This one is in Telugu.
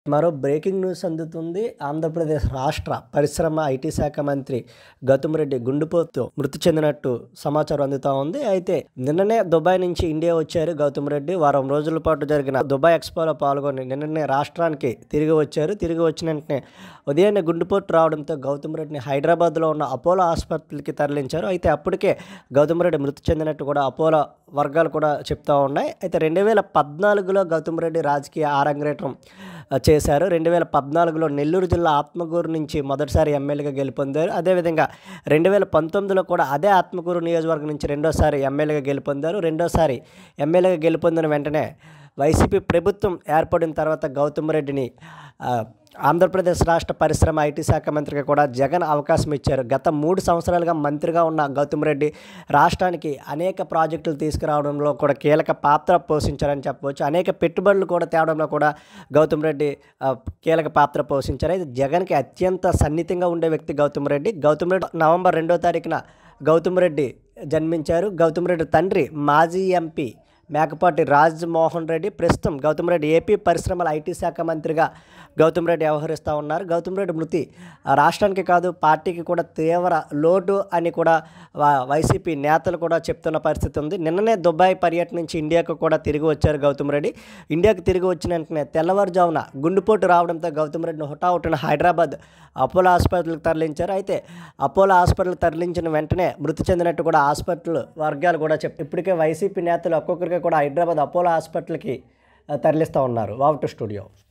మరో బ్రేకింగ్ న్యూస్ అందుతుంది ఆంధ్రప్రదేశ్ రాష్ట్ర పరిశ్రమ ఐటీ శాఖ మంత్రి గౌతమ్ రెడ్డి గుండెపోతుతో మృతి చెందినట్టు సమాచారం అందుతా ఉంది అయితే నిన్ననే దుబాయ్ నుంచి ఇండియా వచ్చారు గౌతమ్ రెడ్డి వారం రోజుల పాటు జరిగిన దుబాయ్ ఎక్స్పోలో పాల్గొని నిన్ననే రాష్ట్రానికి తిరిగి వచ్చారు తిరిగి వచ్చిన వెంటనే ఉదయాన్నే గుండెపోటు రావడంతో గౌతమ్ రెడ్డిని హైదరాబాద్లో ఉన్న అపోలో ఆసుపత్రికి తరలించారు అయితే అప్పటికే గౌతమ్ రెడ్డి మృతి చెందినట్టు కూడా అపోలో వర్గాలు కూడా చెప్తా ఉన్నాయి అయితే రెండు వేల పద్నాలుగులో గౌతమ్ రెడ్డి రాజకీయ ఆరంగేట్రం ఆ, చేశారు రెండు వేల పద్నాలుగులో నెల్లూరు జిల్లా ఆత్మకూరు నుంచి మొదటిసారి ఎమ్మెల్యేగా గెలుపొందారు అదేవిధంగా రెండు వేల పంతొమ్మిదిలో కూడా అదే ఆత్మకూరు నియోజకవర్గం నుంచి రెండోసారి ఎమ్మెల్యేగా గెలుపొందారు రెండోసారి ఎమ్మెల్యేగా గెలుపొందిన వెంటనే వైసీపీ ప్రభుత్వం ఏర్పడిన తర్వాత గౌతమ్ రెడ్డిని ఆ, ఆంధ్రప్రదేశ్ రాష్ట్ర పరిశ్రమ ఐటీ శాఖ మంత్రిగా కూడా జగన్ అవకాశం ఇచ్చారు గత మూడు సంవత్సరాలుగా మంత్రిగా ఉన్న గౌతమ్ రెడ్డి రాష్ట్రానికి అనేక ప్రాజెక్టులు తీసుకురావడంలో కూడా కీలక పాత్ర పోషించారని చెప్పవచ్చు అనేక పెట్టుబడులు కూడా తేవడంలో కూడా గౌతమ్ రెడ్డి ఆ, కీలక పాత్ర పోషించారు అయితే జగన్కి అత్యంత సన్నిహితంగా ఉండే వ్యక్తి గౌతమ్ రెడ్డి గౌతమ్ రెడ్డి నవంబర్ రెండో తారీఖున గౌతమ్ రెడ్డి జన్మించారు గౌతమ్ రెడ్డి తండ్రి మాజీ ఎంపీ మేకపాటి రాజ్మోహన్ రెడ్డి ప్రస్తుతం గౌతమ్ రెడ్డి ఏపీ పరిశ్రమల ఐటీ శాఖ మంత్రిగా గౌతమ్ రెడ్డి వ్యవహరిస్తూ ఉన్నారు గౌతమ్ రెడ్డి మృతి ఆ రాష్ట్రానికి కాదు పార్టీకి కూడా తీవ్ర లోటు అని కూడా వా- వైసీపీ నేతలు కూడా చెప్తున్న పరిస్థితి ఉంది నిన్ననే దుబాయ్ పర్యటన నుంచి ఇండియాకు కూడా తిరిగి వచ్చారు గౌతమ్ రెడ్డి ఇండియాకు తిరిగి వచ్చిన వెంటనే తెల్లవారుజామున గుండెపోటు రావడంతో గౌతమ్ రెడ్డిని హుటాహుటిన హైదరాబాద్ అపోలో హాస్పిటల్కి తరలించారు అయితే అపోలో హాస్పిటల్కి తరలించిన వెంటనే మృతి చెందినట్టు కూడా హాస్పిటల్ వర్గాలు కూడా చెప్ ఇప్పటికే వైసీపీ నేతలు ఒక్కొక్కరికి కూడా హైదరాబాద్ అపోలో హాస్పిటల్కి ఆ, తరలిస్తూ ఉన్నారు వావ్ టు స్టూడియో